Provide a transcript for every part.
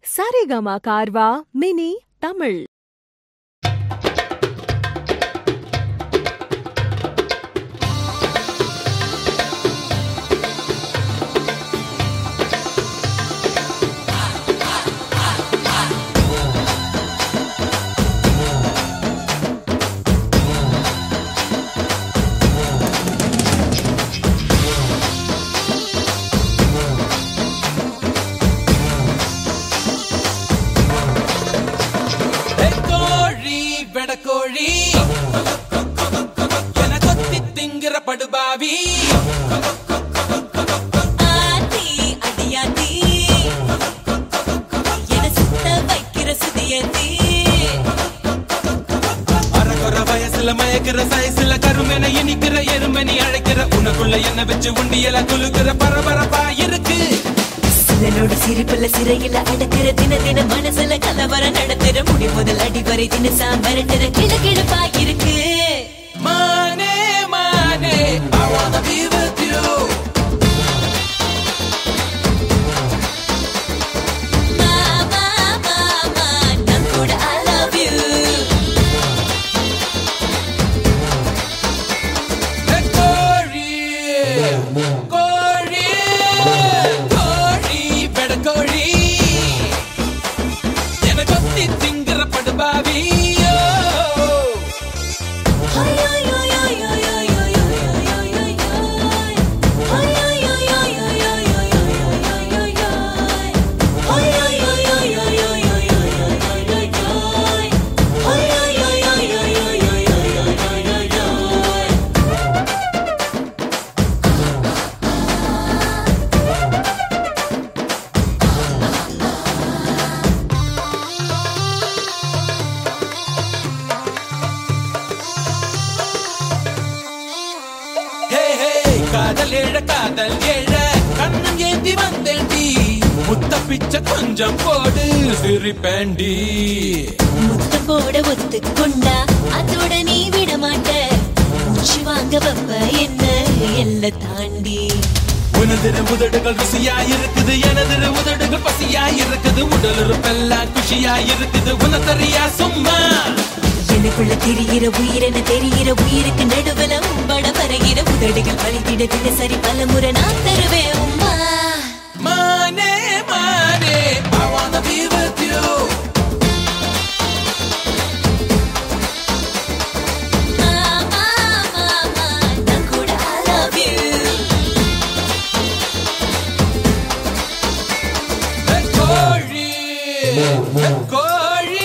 Saregama Carvaan mini Tamil ஏ கோழி வெடக்கோழி என கொத்தி திங்கிற படுபாவி ஆத்தி அடியாத்தி என சுத்த வைக்கிற சுதியத்தி அறகுற வயசுல மயக்கிற சயசுல கருமென இனிக்கிற எருமனி அழைக்கிற உனக்குள்ள என்ன வச்சு உண்டியல குலுக்கிற பரபரப்பா இருக்கு சிலனோட சிரிப்புல சிறையில அடக்கிற தின தின மனசுல கலவர நடத்துற முடி முதல் அடி வரை தினசா மிரட்டுற கிள கிழப்பா இருக்கு மானே மானே I wanna be with you மாமா மாமா நான் கூட I love you ஏ கோழி கோழி கோழி வெடக்கோழி என கொத்தி திங்கிற படுபாவி ஹே ஹே காதல் ஏழ காதல் ஏழ கண்ணம் ஏந்தி வந்தேண்டி முத்த பிச்சை கொஞ்சம் போடு சிரிப்பேண்டி முத்தம் போட ஒத்துக்கொண்டா அதோட நீ விட மாட்ட மூச்சு வாங்க வப்ப என்ன எல்ல தாண்டி உனதிரு உதடுகள் ருசியா இருக்குது எனதிரு உதடுகள் பசியா இருக்குது உடல் உறுப்பெல்லாம் குஷியா இருக்குது உனத்தறியா சும்மா எனக்குள்ள தெரிகிற உயிரென தெரிகிற உயிருக்கு நடுவுல உம்பட வருகிற உதடுகள் வலித்திட தினசரி பல முறை நான் தருவேன் உம்மா மானே மானே I wanna be with you மாமா மாமா நான் கூட I love you ஏ கோழி ஏ கோழி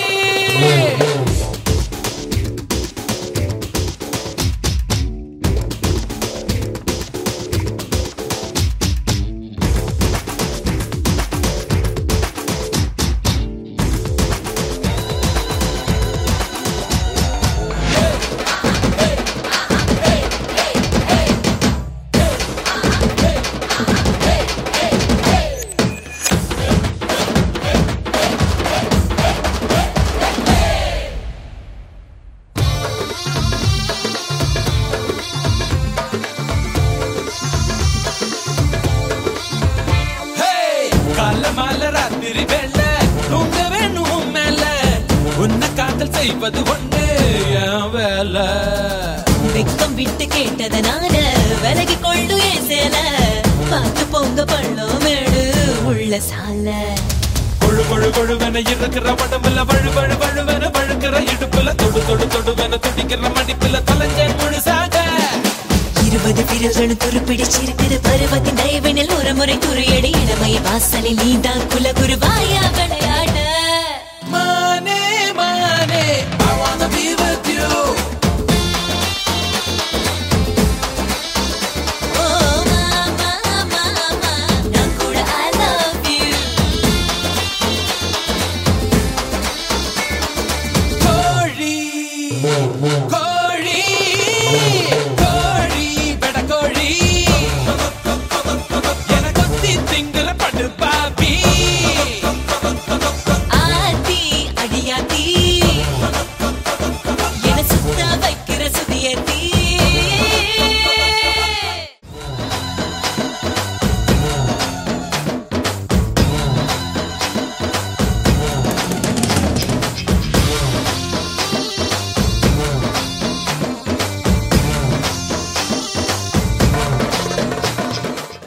ஹே கால மால ராத்திரி வேள தூங்க வேணும் உன் மேல உன்னை காதல் செய்வது ஒன்று என் வேலை வெக்கம் விட்டு கேட்டதனால விலகி கொள்ளு ஏன் சேல பார்த்து பொங்க பள்ளம் மேடு உள்ள சால கொழு கொழு கொழுவென இருக்கிற உடம்புல வழு வழு வழுவென வழுக்கிற இடுப்புல தொடு தொடு தொடுவென துடிக்கிற மடிப்புல தொலைஞ்சேன் முழுசாக இருபது பிறர்களும் துருப்பிடிச்சிருக்குது பருவத்தின் தயவினில் ஒரு முறை துறையடி இளமைய வாசலில் நீதான் குலகுரு வாயா